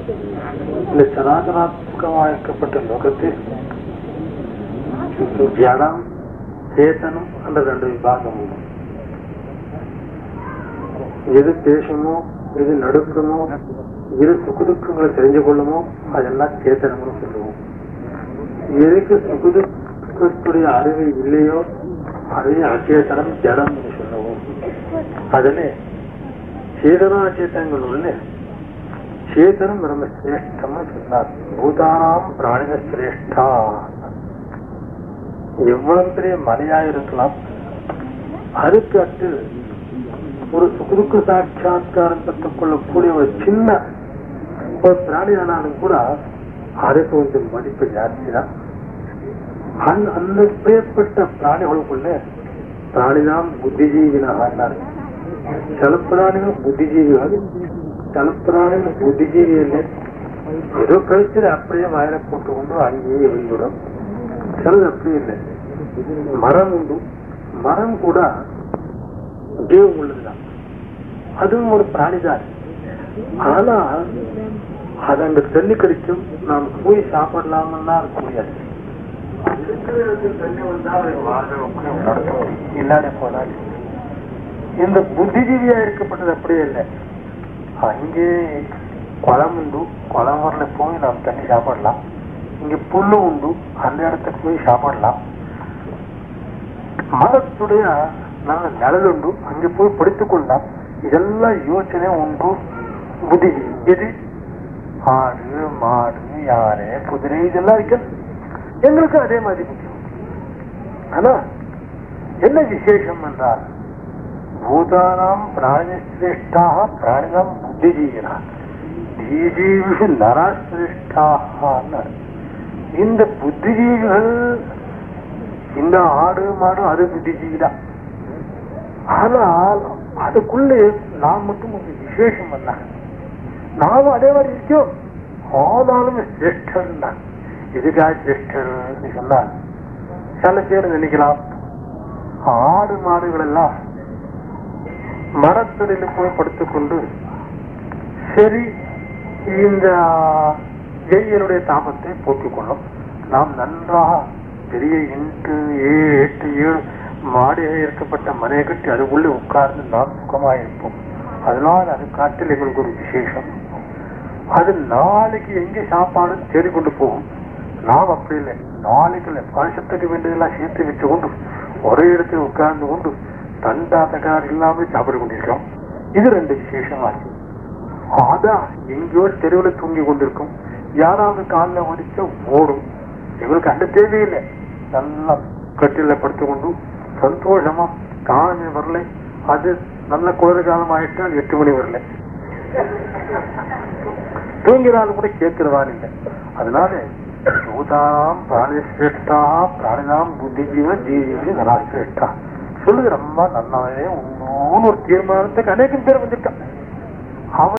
இந்த சராசராத்மகமாக்கப்பட்ட லோகத்தில் ஜடம் சேத்தனம் என்ற ரெண்டு விபாகம் உண்டு எது பேசுமோ எது நடுக்குமோ எது சுகுதுக்கங்களை தெரிஞ்சு கொள்ளுமோ அதெல்லாம் சேத்தனம்னு சொல்லுவோம் எதுக்கு சுகுதுக்கத்துடைய அறிவு இல்லையோ அதே அச்சேதனம் ஜடம் என்று சொல்லுவோம் அதிலே சேதனாச்சேதனங்கள் உள்ள சேதனம் ரொம்ப சிரேஷ்டம்னு சொன்னார் பூதானாம் பிராணிக சிரேஷ்டா எவ்வளவு பெரிய மலையா இருக்கலாம் அதுக்கு அட்டு ஒரு சுகுதுக்கு சாட்சா்காரம் பெற்றுக்கொள்ளக்கூடிய ஒரு சின்ன ஒரு பிராணி ஆனாலும் கூட அதுக்கு கொஞ்சம் மதிப்பு ஜாஸ்தி தான் அந்த அந்த பேர்பட்ட பிராணிகளுக்குள்ள பிராணிதான் புத்திஜீவினார் சில பிராணிகள் புத்திஜீவிகள் சில பிராணிகள் புத்திஜீவி இல்லை ஏதோ கழிச்சது அப்படியே வயலை போட்டு கொண்டு அங்கேயே வந்துவிடும் சிலது அப்படி இல்லை மரம் உண்டு மரம் கூட ஜீவம் உள்ளதுதான் அதுவும் ஒரு பிராணிதான் ஆனா அது அங்க தண்ணி கிடைக்கும் நாம் போய் சாப்பிடலாம்னா இருக்க முடியாது இல்லாத போனால் இந்த புத்திஜீவியா இருக்கப்பட்டது அப்படியே இல்லை அங்கே குளம் உண்டு குளம் வரல போய் நாம் தண்ணி சாப்பிடலாம் இங்க புல்லு உண்டு அந்த இடத்துக்கு போய் சாப்பிடலாம் மதத்துடைய நல்ல நிழல் உண்டு அங்கே போய் படித்துக் கொள்ளலாம் இதெல்லாம் யோசனை உண்டு புத்தி எது ஆடு மாடு யானை குதிரை இதெல்லாம் இருக்கு எங்களுக்கு அதே மாதிரி முக்கியம் ஆனா என்ன விசேஷம் என்றால் பூதானாம் பிராணிசிரேஷ்டாக பிராணினாம் புத்திஜீவினா தீஜீவிஷு நராசிரேஷ்டாக இந்த புத்திஜீவிகள் இந்த ஆடு மாடு அது புத்திஜீவிதான் ஆனால் அதுக்குள்ளே நான் மட்டும் ஒரு விசேஷம் பண்ண நானும் அதே மாதிரி இருக்கோம் ஆனாலும் சிரேஷ்டர் தான் இதுக்காக சிரேஷ்டர் சொன்னால் சில பேர் நினைக்கலாம் ஆடு மாடுகள் எல்லாம் மரத்தடியில் போய் படுத்துக்கொண்டு சரி இந்த வெயிலுடைய தாபத்தை போக்கிக் கொள்ளும் நாம் நன்றாக பெரிய இன்று ஏழு எட்டு ஏழு மாடியாக இருக்கப்பட்ட மனையை கட்டி அதுக்குள்ளே உட்கார்ந்து நாம் சுகமாக இருப்போம் அதனால் அது காட்டில் எங்களுக்கு ஒரு விசேஷம் அது நாளைக்கு எங்கே சாப்பாடு தேடிக்கொண்டு போகும் நாம் அப்படி இல்லை நாளைக்கு இல்லை வருஷத்துக்கு வேண்டியதெல்லாம் சேர்த்து வச்சு கொண்டு ஒரே இடத்தில் உட்கார்ந்து கொண்டு தண்டா தகார் இல்லாமல் சாப்பிட்டு கொண்டிருக்கிறோம் இது ரெண்டு விசேஷமாச்சு அதான் எங்கேயோ தெருவில் தூங்கி கொண்டிருக்கும் யாராவது காலில் வடிச்சா ஓடும் எங்களுக்கு அந்த தேவையில்லை நல்லா கட்டில படுத்துக்கொண்டு சந்தோஷமா காலமே வரல அது நல்ல குளிர் காலம் ஆயிட்டால் எட்டு மணி வரல தூங்கினாலும் கூட கேட்கிறவான் இல்லை அதனால பூதாம் பிராணிசிரேஷ்டா பிராணினாம் புத்திஜீவ ஜீவி நராசிரேஷ்டா சொல்லுது ரொம்ப நல்லாவே ஒன்னு ஒரு தீர்மானத்துக்கு அநேகம் பேர் வந்திருக்கான் அவன்